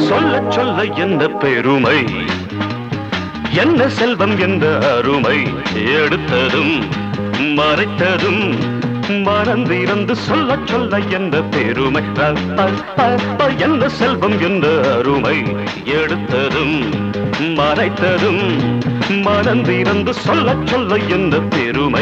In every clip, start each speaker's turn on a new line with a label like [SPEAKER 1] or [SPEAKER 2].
[SPEAKER 1] சொல்ல சொல்ல என்ன பெருமை என்ன செல்வம் என்ற அருமை எடுத்ததும் மறைத்ததும் மறந்திருந்து சொல்ல சொல்ல என்ற பெருமை ப, ப, ப, ப, என்ன செல்வம் என்ற அருமை எடுத்ததும் மறைத்ததும் மறந்திருந்து சொல்ல சொல்ல என்ற பெருமை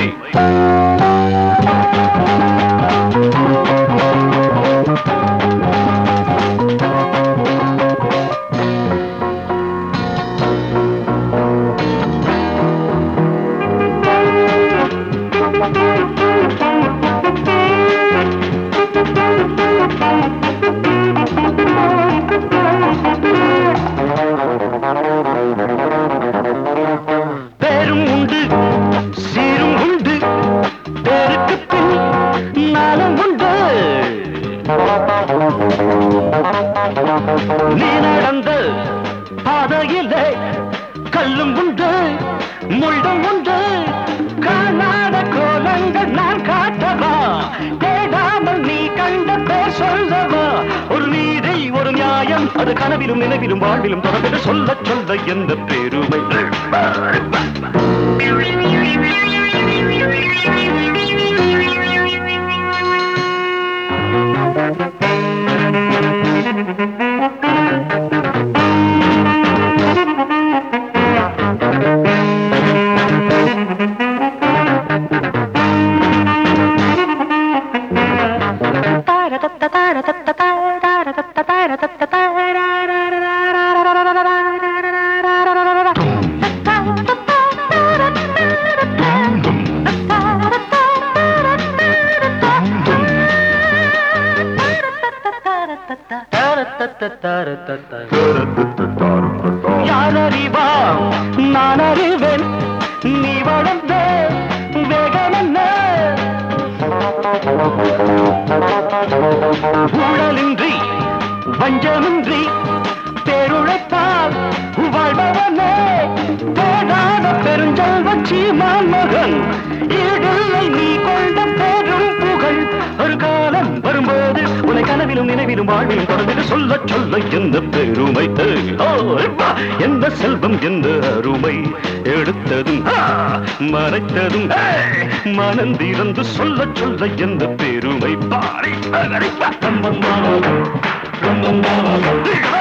[SPEAKER 1] பேரும் உண்டு சீரும் உண்டு பேருக்கு பின் நாளும் உண்டு நீ நடந்த பாதையிலே கல்லும் உண்டு முள்ளும் உண்டு காணாத கோலங்கள் நான் காட்டவா தேடாமல் நீ கண்ட பேர் சொல்லவா ஒரு நீதி ஒரு நியாயம் அது கனவிலும் நினைவிலும் வாழ்விலும் தொடர்ந்து சொல்ல சொல்ல எந்த பெருமை யார் அறிவா நான் அறிவேன் நீ வளர்ந்த வேகம் என்ன ஊழலின்றி வஞ்சமின்றி பேருழைத்தால் வாழ்பவனே தேடாத பெருஞ்செல்வன் சீமான் மகன் ஈடில்லை நீ கொண்ட பெரும் புகழ் ஒரு காலம் வரும்போது உன்னை கனவிலும் நினைவிலும் வாழ்விலும் தொடர்ந்து சொல்ல சொல்ல எந்த பெருமை ஓ, அப்பா, எந்த செல்வம் எந்த அருமை எடுத்ததும் ஆ, மறைத்ததும் ஏய், மனந்திறந்து சொல்ல சொல்ல எந்த பெருமை பாரி அகரிப்பா.